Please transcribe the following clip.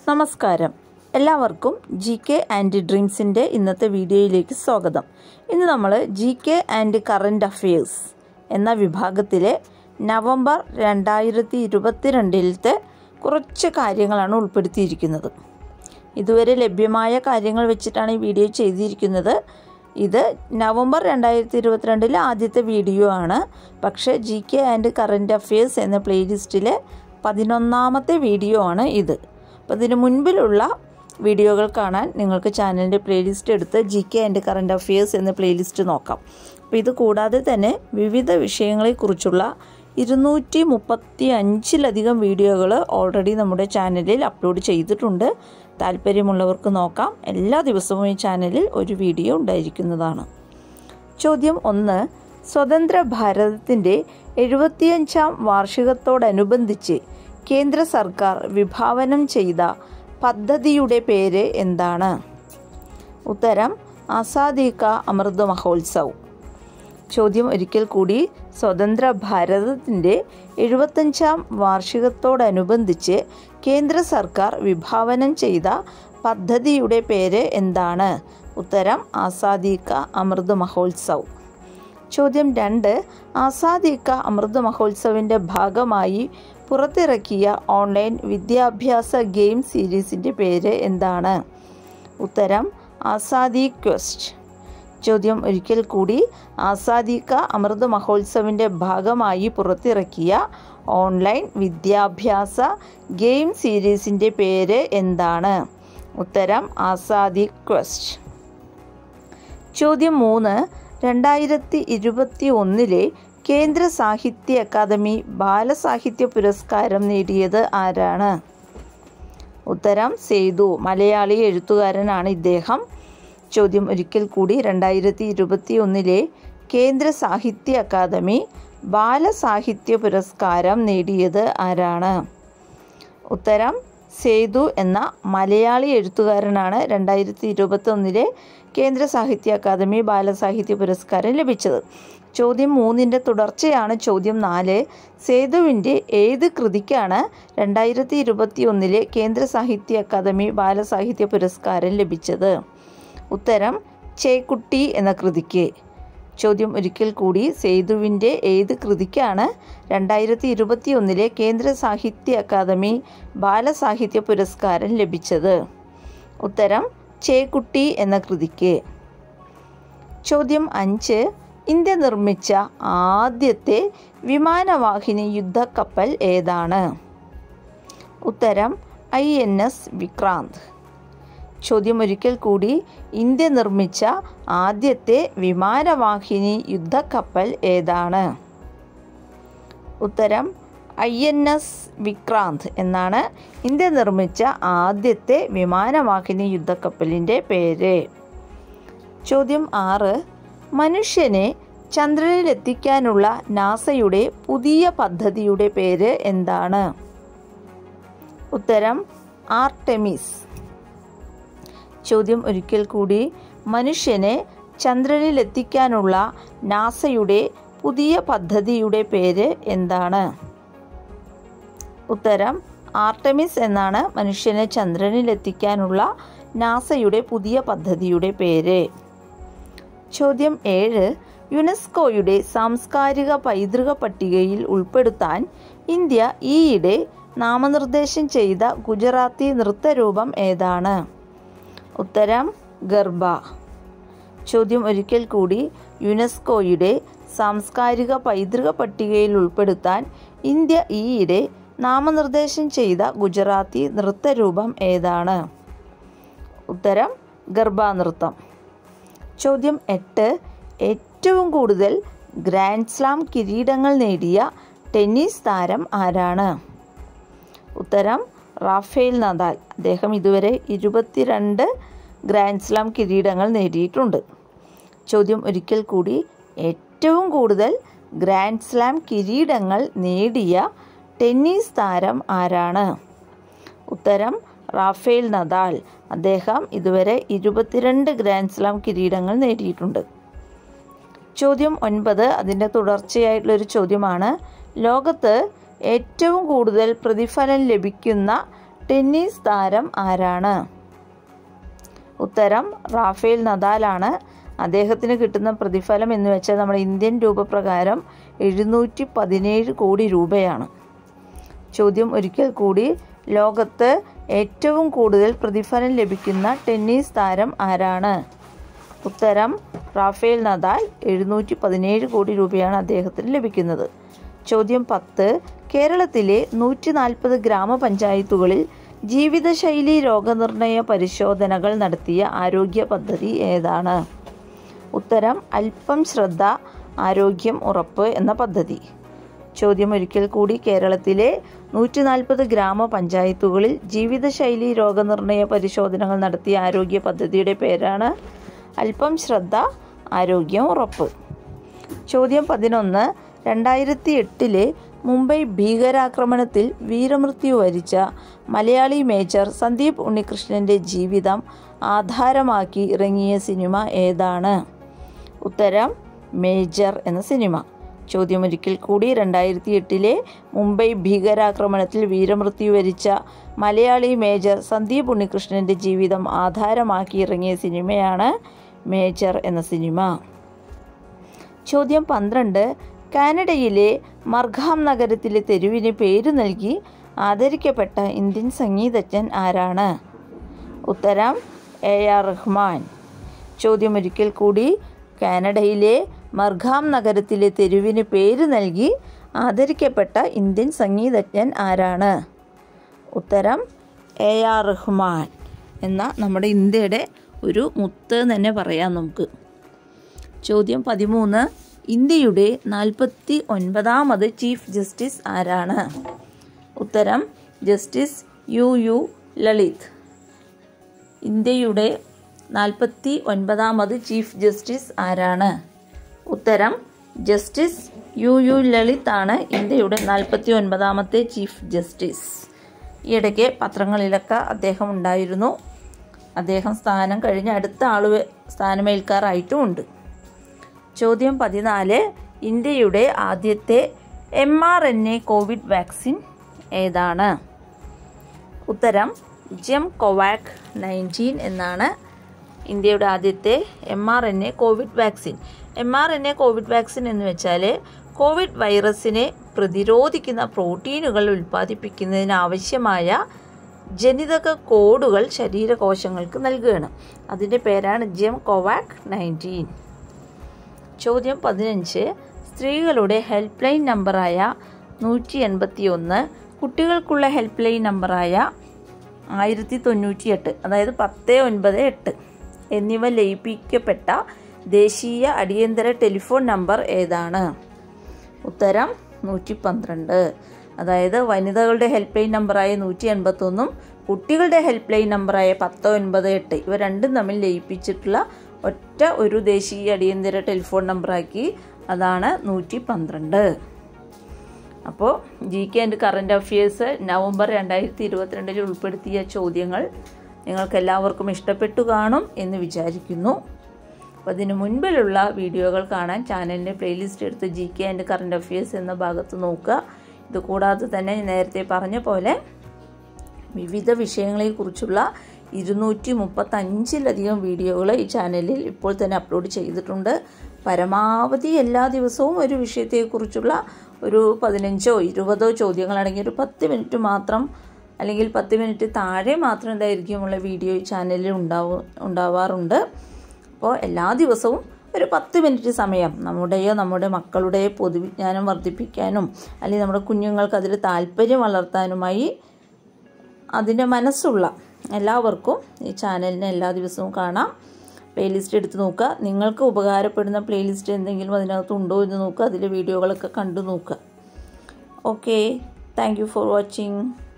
നമസ്കാരം എല്ലാവർക്കും G K and ഡ്രീംസിൻ്റെ ഇന്നത്തെ വീഡിയോയിലേക്ക് സ്വാഗതം ഇന്ന് നമ്മൾ G K and current affairs എന്ന വിഭാഗത്തിലെ നവംബർ രണ്ടായിരത്തി ഇരുപത്തിരണ്ടിലത്തെ കുറച്ച് കാര്യങ്ങളാണ് ഉൾപ്പെടുത്തിയിരിക്കുന്നത് ഇതുവരെ ലഭ്യമായ കാര്യങ്ങൾ വെച്ചിട്ടാണ് ഈ വീഡിയോ ചെയ്തിരിക്കുന്നത് ഇത് നവംബർ രണ്ടായിരത്തി ഇരുപത്തിരണ്ടിലെ ആദ്യത്തെ വീഡിയോ ആണ് പക്ഷേ G K and current affairs എന്ന പ്ലേലിസ്റ്റിലെ പതിനൊന്നാമത്തെ വീഡിയോ ആണ് ഇത് അപ്പോൾ ഇതിന് മുൻപിലുള്ള വീഡിയോകൾ കാണാൻ നിങ്ങൾക്ക് ചാനലിൻ്റെ പ്ലേലിസ്റ്റ് എടുത്ത് G K and current affairs എന്ന പ്ലേലിസ്റ്റ് നോക്കാം അപ്പോൾ ഇത് കൂടാതെ തന്നെ വിവിധ വിഷയങ്ങളെക്കുറിച്ചുള്ള ഇരുന്നൂറ്റി മുപ്പത്തി അഞ്ചിലധികം വീഡിയോകൾ ഓൾറെഡി നമ്മുടെ ചാനലിൽ അപ്ലോഡ് ചെയ്തിട്ടുണ്ട് താല്പര്യമുള്ളവർക്ക് നോക്കാം എല്ലാ ദിവസവും ഈ ചാനലിൽ ഒരു വീഡിയോ ഉണ്ടായിരിക്കുന്നതാണ് ചോദ്യം ഒന്ന് സ്വതന്ത്ര ഭാരതത്തിൻ്റെ എഴുപത്തിയഞ്ചാം വാർഷികത്തോടനുബന്ധിച്ച് കേന്ദ്ര സർക്കാർ വിഭാവനം ചെയ്ത പദ്ധതിയുടെ പേര് എന്താണ് ഉത്തരം ആസാദി കാ അമൃത് മഹോത്സവ് ചോദ്യം ഒരിക്കൽ കൂടി സ്വതന്ത്ര ഭാരതത്തിൻ്റെ എഴുപത്തഞ്ചാം വാർഷികത്തോടനുബന്ധിച്ച് കേന്ദ്ര സർക്കാർ വിഭാവനം ചെയ്ത പദ്ധതിയുടെ പേര് എന്താണ് ഉത്തരം ആസാദി കാ അമൃത് മഹോത്സവ് ചോദ്യം രണ്ട് ആസാദി കാ അമൃത് മഹോത്സവിൻ്റെ ഭാഗമായി പുറത്തിറക്കിയ ഓൺലൈൻ വിദ്യാഭ്യാസ ഗെയിം സീരീസിൻ്റെ പേര് എന്താണ് ഉത്തരം ആസാദി ക്വസ്റ്റ് ചോദ്യം ഒരിക്കൽ കൂടി ആസാദി കാ അമൃത് മഹോത്സവിൻ്റെ ഭാഗമായി പുറത്തിറക്കിയ ഓൺലൈൻ വിദ്യാഭ്യാസ ഗെയിം സീരീസിൻ്റെ പേര് എന്താണ് ഉത്തരം ആസാദി ക്വസ്റ്റ് ചോദ്യം മൂന്ന് രണ്ടായിരത്തി ഇരുപത്തി ഒന്നിലെ കേന്ദ്ര സാഹിത്യ അക്കാദമി ബാലസാഹിത്യ പുരസ്കാരം നേടിയത് ആരാണ് ഉത്തരം സേതു മലയാളി എഴുത്തുകാരനാണ് ഇദ്ദേഹം ചോദ്യം ഒരിക്കൽ കൂടി രണ്ടായിരത്തി ഇരുപത്തി ഒന്നിലെ കേന്ദ്ര സാഹിത്യ അക്കാദമി ബാലസാഹിത്യ പുരസ്കാരം നേടിയത് ആരാണ് ഉത്തരം സേതു എന്ന മലയാളി എഴുത്തുകാരനാണ് രണ്ടായിരത്തി ഇരുപത്തി ഒന്നിലെ കേന്ദ്ര സാഹിത്യ അക്കാദമി ബാലസാഹിത്യ പുരസ്കാരം ലഭിച്ചത് ചോദ്യം മൂന്നിൻ്റെ തുടർച്ചയാണ് ചോദ്യം നാല് സേതുവിൻ്റെ ഏത് കൃതിക്കാണ് രണ്ടായിരത്തി ഇരുപത്തി ഒന്നിലെ കേന്ദ്ര സാഹിത്യ അക്കാദമി ബാലസാഹിത്യ പുരസ്കാരം ലഭിച്ചത് ഉത്തരം ചേക്കുട്ടി എന്ന കൃതിക്ക് ചോദ്യം ഒരിക്കൽ കൂടി സേതുവിൻ്റെ ഏത് കൃതിക്കാണ് രണ്ടായിരത്തി ഇരുപത്തി ഒന്നിലെ കേന്ദ്ര സാഹിത്യ അക്കാദമി ബാലസാഹിത്യ പുരസ്കാരം ലഭിച്ചത് ഉത്തരം ചേക്കുട്ടി എന്ന കൃതിക്ക് ചോദ്യം അഞ്ച് ഇന്ത്യ നിർമ്മിച്ച ആദ്യത്തെ വിമാനവാഹിനി യുദ്ധക്കപ്പൽ ഏതാണ് ഉത്തരം ഐ എൻ എസ് വിക്രാന്ത് ചോദ്യം ഒരിക്കൽ കൂടി ഇന്ത്യ നിർമ്മിച്ച ആദ്യത്തെ വിമാനവാഹിനി യുദ്ധക്കപ്പൽ ഏതാണ് ഉത്തരം ഐ എൻ എസ് വിക്രാന്ത് എന്നാണ് ഇന്ത്യ നിർമ്മിച്ച ആദ്യത്തെ വിമാനവാഹിനി യുദ്ധക്കപ്പലിൻ്റെ പേര് ചോദ്യം ആറ് മനുഷ്യനെ ചന്ദ്രനിലെത്തിക്കാനുള്ള നാസയുടെ പുതിയ പദ്ധതിയുടെ പേര് എന്താണ് ഉത്തരം ആർടെമിസ് ചോദ്യം ഒരിക്കൽ കൂടി മനുഷ്യനെ ചന്ദ്രനിലെത്തിക്കാനുള്ള നാസയുടെ പുതിയ പദ്ധതിയുടെ പേര് എന്താണ് ഉത്തരം ആർട്ടമിസ് എന്നാണ് മനുഷ്യനെ ചന്ദ്രനിലെത്തിക്കാനുള്ള നാസയുടെ പുതിയ പദ്ധതിയുടെ പേര് ചോദ്യം ഏഴ് യുനെസ്കോയുടെ സാംസ്കാരിക പൈതൃക പട്ടികയിൽ ഉൾപ്പെടുത്താൻ ഇന്ത്യ ഈയിടെ നാമനിർദ്ദേശം ചെയ്ത ഗുജറാത്തി നൃത്തരൂപം ഏതാണ് ഉത്തരം ഗർഭ ചോദ്യം ഒരിക്കൽ കൂടി യുനെസ്കോയുടെ സാംസ്കാരിക പൈതൃക പട്ടികയിൽ ഉൾപ്പെടുത്താൻ ഇന്ത്യ ഈയിടെ നാമനിർദ്ദേശം ചെയ്ത ഗുജറാത്തി നൃത്തരൂപം ഏതാണ് ഉത്തരം ഗർഭ നൃത്തം ചോദ്യം എട്ട് ഏറ്റവും കൂടുതൽ ഗ്രാൻഡ് സ്ലാം കിരീടങ്ങൾ നേടിയ ടെന്നീസ് താരം ആരാണ് ഉത്തരം റാഫേൽ നദാൽ അദ്ദേഹം ഇതുവരെ ഇരുപത്തിരണ്ട് ഗ്രാൻഡ് സ്ലാം കിരീടങ്ങൾ നേടിയിട്ടുണ്ട് ചോദ്യം ഒരിക്കൽ കൂടി ഏറ്റവും കൂടുതൽ ഗ്രാൻഡ് സ്ലാം കിരീടങ്ങൾ നേടിയ ടെന്നീസ് താരം ആരാണ് ഉത്തരം റാഫേൽ നദാൽ അദ്ദേഹം ഇതുവരെ ഇരുപത്തിരണ്ട് ഗ്രാൻഡ് സ്ലാം കിരീടങ്ങൾ നേടിയിട്ടുണ്ട് ചോദ്യം ഒൻപത് അതിൻ്റെ തുടർച്ചയായിട്ടുള്ളൊരു ചോദ്യമാണ് ലോകത്ത് ഏറ്റവും കൂടുതൽ പ്രതിഫലം ലഭിക്കുന്ന ടെന്നീസ് താരം ആരാണ് ഉത്തരം റാഫേൽ നദാലാണ് അദ്ദേഹത്തിന് കിട്ടുന്ന പ്രതിഫലം എന്ന് വെച്ചാൽ നമ്മുടെ ഇന്ത്യൻ രൂപ പ്രകാരം എഴുന്നൂറ്റി പതിനേഴ് കോടി രൂപയാണ് ചോദ്യം ഒരിക്കൽ കൂടി ലോകത്ത് ഏറ്റവും കൂടുതൽ പ്രതിഫലം ലഭിക്കുന്ന ടെന്നീസ് താരം ആരാണ് ഉത്തരം റാഫേൽ നദാൽ എഴുന്നൂറ്റി പതിനേഴ് കോടി രൂപയാണ് അദ്ദേഹത്തിന് ലഭിക്കുന്നത് ചോദ്യം പത്ത് കേരളത്തിലെ നൂറ്റി നാൽപ്പത് ഗ്രാമപഞ്ചായത്തുകളിൽ ജീവിതശൈലി രോഗനിർണയ പരിശോധനകൾ നടത്തിയ ആരോഗ്യ പദ്ധതി ഏതാണ് ഉത്തരം അല്പം ശ്രദ്ധ ആരോഗ്യം ഉറപ്പ് എന്ന പദ്ധതി ചോദ്യം ഒരിക്കൽ കൂടി കേരളത്തിലെ നൂറ്റി നാൽപ്പത് ഗ്രാമപഞ്ചായത്തുകളിൽ ജീവിതശൈലി രോഗനിർണയ പരിശോധനകൾ നടത്തിയ ആരോഗ്യ പദ്ധതിയുടെ പേരാണ് അല്പം ശ്രദ്ധ ആരോഗ്യം ഉറപ്പ് ചോദ്യം പതിനൊന്ന് രണ്ടായിരത്തി എട്ടിലെ മുംബൈ ഭീകരാക്രമണത്തിൽ വീരമൃത്യു വരിച്ച മലയാളി മേജർ സന്ദീപ് ഉണ്ണികൃഷ്ണൻ്റെ ജീവിതം ആധാരമാക്കി ഇറങ്ങിയ സിനിമ ഏതാണ് ഉത്തരം മേജർ എന്ന സിനിമ ചോദ്യം ഒരിക്കൽ കൂടി രണ്ടായിരത്തി എട്ടിലെ മുംബൈ ഭീകരാക്രമണത്തിൽ വീരമൃത്യു വരിച്ച മലയാളി മേജർ സന്ദീപ് ഉണ്ണികൃഷ്ണൻ്റെ ജീവിതം ആധാരമാക്കി ഇറങ്ങിയ സിനിമയാണ് മേജർ എന്ന സിനിമ ചോദ്യം പന്ത്രണ്ട് കാനഡയിലെ മർഗാം നഗരത്തിലെ തെരുവിന് പേര് നൽകി ആദരിക്കപ്പെട്ട ഇന്ത്യൻ സംഗീതജ്ഞൻ ആരാണ് ഉത്തരം എ ആർ റഹ്മാൻ ചോദ്യം ഒരിക്കൽ കൂടി കാനഡയിലെ മർഗാം നഗരത്തിലെ തെരുവിന് പേര് നൽകി ആദരിക്കപ്പെട്ട ഇന്ത്യൻ സംഗീതജ്ഞൻ ആരാണ് ഉത്തരം എ ആർ റഹ്മാൻ എന്ന നമ്മുടെ ഇന്ത്യയുടെ ഒരു മുത്ത് എന്ന് തന്നെ പറയാം നമുക്ക് ചോദ്യം പതിമൂന്ന് ഇന്ത്യയുടെ നാൽപ്പത്തി ഒൻപതാമത് ചീഫ് ജസ്റ്റിസ് ആരാണ് ഉത്തരം ജസ്റ്റിസ് യു യു ലളിത് ഇന്ത്യയുടെ നാൽപ്പത്തി ഒൻപതാമത് ചീഫ് ജസ്റ്റിസ് ആരാണ് ഉത്തരം ജസ്റ്റിസ് യു യു ലളിത് ആണ് ഇന്ത്യയുടെ നാൽപ്പത്തി ഒൻപതാമത്തെ ചീഫ് ജസ്റ്റിസ് ഈയിടയ്ക്ക് പത്രങ്ങളിലൊക്കെ അദ്ദേഹം ഉണ്ടായിരുന്നു അദ്ദേഹം സ്ഥാനം കഴിഞ്ഞ് അടുത്ത ആൾ സ്ഥാനമേൽക്കാറായിട്ടുമുണ്ട് ചോദ്യം പതിനാല് ഇന്ത്യയുടെ ആദ്യത്തെ M R N A covid vaccine ഏതാണ് ഉത്തരം ജെം കൊവാക് നയൻറ്റീൻ എന്നാണ് ഇന്ത്യയുടെ ആദ്യത്തെ M R N A covid vaccine M R N A covid vaccine എന്ന് വെച്ചാൽ കോവിഡ് വൈറസിനെ പ്രതിരോധിക്കുന്ന പ്രോട്ടീനുകൾ ഉൽപ്പാദിപ്പിക്കുന്നതിന് ആവശ്യമായ ജനിതക കോഡുകൾ ശരീരകോശങ്ങൾക്ക് നൽകുകയാണ് അതിൻ്റെ പേരാണ് ജെം കോവാക് നയൻറ്റീൻ ചോദ്യം പതിനഞ്ച് സ്ത്രീകളുടെ ഹെൽപ്പ് ലൈൻ നമ്പറായ നൂറ്റി എൺപത്തി ഒന്ന് കുട്ടികൾക്കുള്ള ഹെൽപ്പ് ലൈൻ നമ്പറായ ആയിരത്തി തൊണ്ണൂറ്റി എട്ട് അതായത് പത്ത് ഒൻപത് എട്ട് എന്നിവ ലയിപ്പിക്കപ്പെട്ട ദേശീയ അടിയന്തര ടെലിഫോൺ നമ്പർ ഏതാണ് ഉത്തരം നൂറ്റി പന്ത്രണ്ട് അതായത് വനിതകളുടെ ഹെൽപ്പ് ലൈൻ നമ്പറായ നൂറ്റി എൺപത്തൊന്നും കുട്ടികളുടെ ഹെൽപ്പ് ലൈൻ നമ്പറായ പത്ത് ഒൻപത് എട്ട് ഇവ രണ്ടും തമ്മിൽ ലയിപ്പിച്ചിട്ടുള്ള ഒറ്റ ഒരു ദേശീയ അടിയന്തര ടെലിഫോൺ നമ്പറാക്കി അതാണ് നൂറ്റി പന്ത്രണ്ട് അപ്പോൾ G K and current affairs November രണ്ടായിരത്തി ഇരുപത്തിരണ്ടിൽ ഉൾപ്പെടുത്തിയ ചോദ്യങ്ങൾ നിങ്ങൾക്ക് എല്ലാവർക്കും ഇഷ്ടപ്പെട്ടു കാണും എന്ന് വിചാരിക്കുന്നു അപ്പോൾ അതിന് മുൻപിലുള്ള വീഡിയോകൾ കാണാൻ ചാനലിൻ്റെ പ്ലേലിസ്റ്റ് എടുത്ത് G K and current affairs എന്ന ഭാഗത്ത് നോക്കുക ഇത് കൂടാതെ തന്നെ നേരത്തെ പറഞ്ഞ പോലെ വിവിധ വിഷയങ്ങളെക്കുറിച്ചുള്ള ഇരുന്നൂറ്റി മുപ്പത്തഞ്ചിലധികം വീഡിയോകൾ ഈ ചാനലിൽ ഇപ്പോൾ തന്നെ അപ്ലോഡ് ചെയ്തിട്ടുണ്ട് പരമാവധി എല്ലാ ദിവസവും ഒരു വിഷയത്തെക്കുറിച്ചുള്ള ഒരു പതിനഞ്ചോ ഇരുപതോ ചോദ്യങ്ങളടങ്ങിയ ഒരു പത്ത് മിനിറ്റ് മാത്രം അല്ലെങ്കിൽ പത്ത് മിനിറ്റ് താഴെ മാത്രം ദൈർഘ്യമുള്ള വീഡിയോ ഈ ചാനലിൽ ഉണ്ടാവും ഉണ്ടാവാറുണ്ട് അപ്പോൾ എല്ലാ ദിവസവും ഒരു പത്ത് മിനിറ്റ് സമയം നമ്മുടെയോ നമ്മുടെ മക്കളുടെയോ പൊതുവിജ്ഞാനം വർദ്ധിപ്പിക്കാനും അല്ലെങ്കിൽ നമ്മുടെ കുഞ്ഞുങ്ങൾക്ക് അതിൽ താല്പര്യം വളർത്താനുമായി അതിൻ്റെ മനസ്സുള്ള എല്ലാവർക്കും ഈ ചാനലിനെ എല്ലാ ദിവസവും കാണാം പ്ലേലിസ്റ്റ് എടുത്ത് നോക്കുക നിങ്ങൾക്ക് ഉപകാരപ്പെടുന്ന പ്ലേലിസ്റ്റ് എന്തെങ്കിലും അതിനകത്ത് ഉണ്ടോ എന്ന് നോക്കുക അതിലെ വീഡിയോകളൊക്കെ കണ്ടു നോക്കുക okay thank you for watching